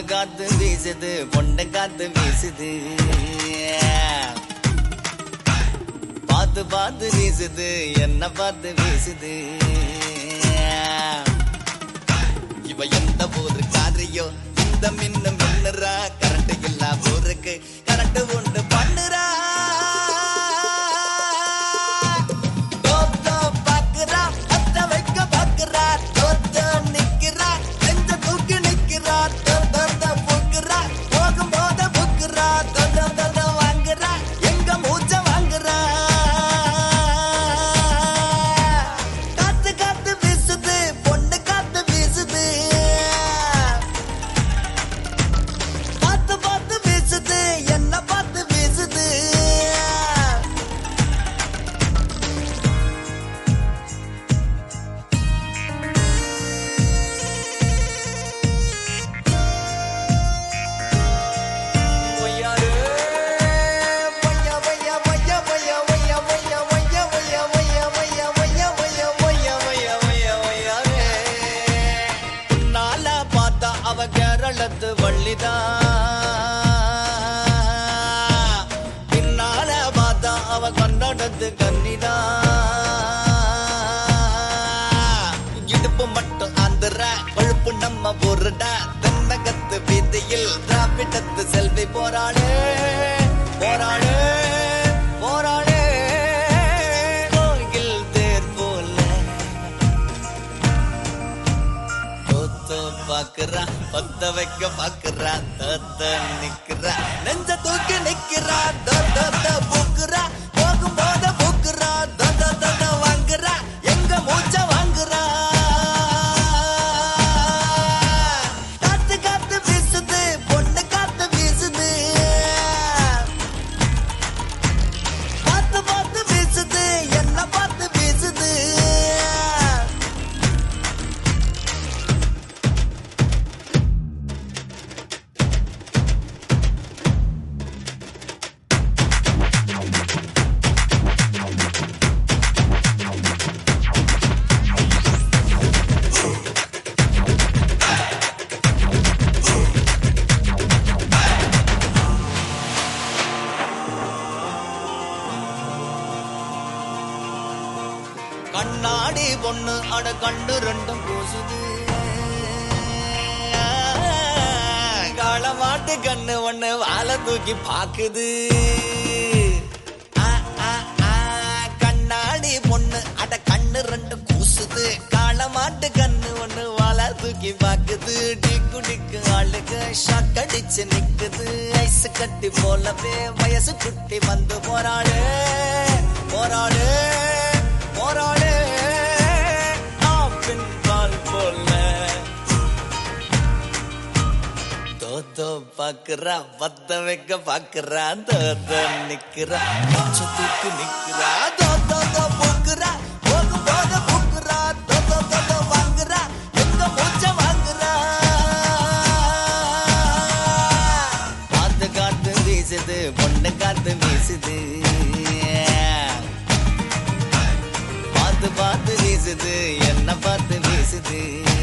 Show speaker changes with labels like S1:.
S1: காத்து வீசுது பொண்ட காத்து வீசுது பார்த்து பார்த்து வீசுது என்ன பார்த்து வீசுது இவ எந்த ஊரு காரியோ இந்த மின்னு மின்னுறா கரண்ட் இல்லா ஊருக்கு கரண்ட் உண்டு பண்ணுறா தோத்தோ பாக்குறா அத்த வைக்க பாக்குறா தோத்தோ நிக்கிறா நெஞ்ச தூக்கி நிக்கிறா தோத்தோ புக்குறா போகும் போத புக்குறா தோத்தோ தோத்தோ வாங்குறா எங்க மூச்ச வாங்குறா காத்து காத்து வீசுது பொண்ணு காத்து வீசுது பார்த்து பார்த்து வீசுது என்ன பார்த்து வீசுது ஒய்யாரு. ஒய்யா, ஒய்யா, ஒய்யா, ஒய்யா, ஒய்யா, ஒய்யா, ஒய்யா, ஒய்யா, ஒய்யா, ஒய்யா, ஒய்யா, ஒய்யா, ஒய்யா, ஒய்யா, ஒய்யா, ஒய்யாரு. உன்னால பார்த்தா அவ கேரளத்து வள்ளிதான் பின்னால பார்த்தா அவ கன்னடத்து கன்னிதான் இடுப்பு மட்டும் ஆந்திர கொழுப்பு நம்ம பொருடா தென்னகத்து வீதியில் திராவிடத்து செல்வி போராளே போராளே போராளே கோயில் தேர் போல தோத்த பாக்குறா பத்த வைக்க பாக்குறா தத்த நிக்கிறா நெஞ்ச தூக்கி நிக்கிறா தத்த பூக்குறா போகும் போத பூக்குறா தத்த தத்த வாங்குறா எங்க மூச்ச வாங்குறா காத்து காத்து வீசுது பொண்ணு காத்து வீசுது பார்த்து பார்த்து வீசுது என்ன பார்த்து வீசுது கண்ணாடி பொண்ணு அட கண்டு ரெண்டும் பூசுது களமாட்டு கண்ணு ஒண்ணு வாழை தூக்கி பாக்குது ஆ, ஆ, ஆ, கண்ணாடி பொண்ணு அட கண்ணு ரெண்டு கூசுது களமாட்டு கண்ணு ஒண்ணு வாழை தூக்கி பாக்குது டிக்கு டிக்கு ஆளுக்கு ஷாக் அடிச்சு நிக்குது ஐஸ் கட்டி போலவே வயசு குட்டி வந்து போராடு போராடு போராடு ஆப்பின் பால் போல தோத்தோ பாக்குறா பத்த வைக்க பாக்குறா தோத்த நிக்கிறா மூச்ச தூக்கு நிக்கிறா தோத்தோ தோ பூக்குறா போகும் போத பூக்குறா தோத்தோ தோத்தோ வாங்குறா எங்க மூச்ச வாங்குறா பார்த்து காத்து வீசுது பொண்ணு காத்து வீசுது பார்த்து பார்த்து வீசுது என்ன பார்த்து வீசுது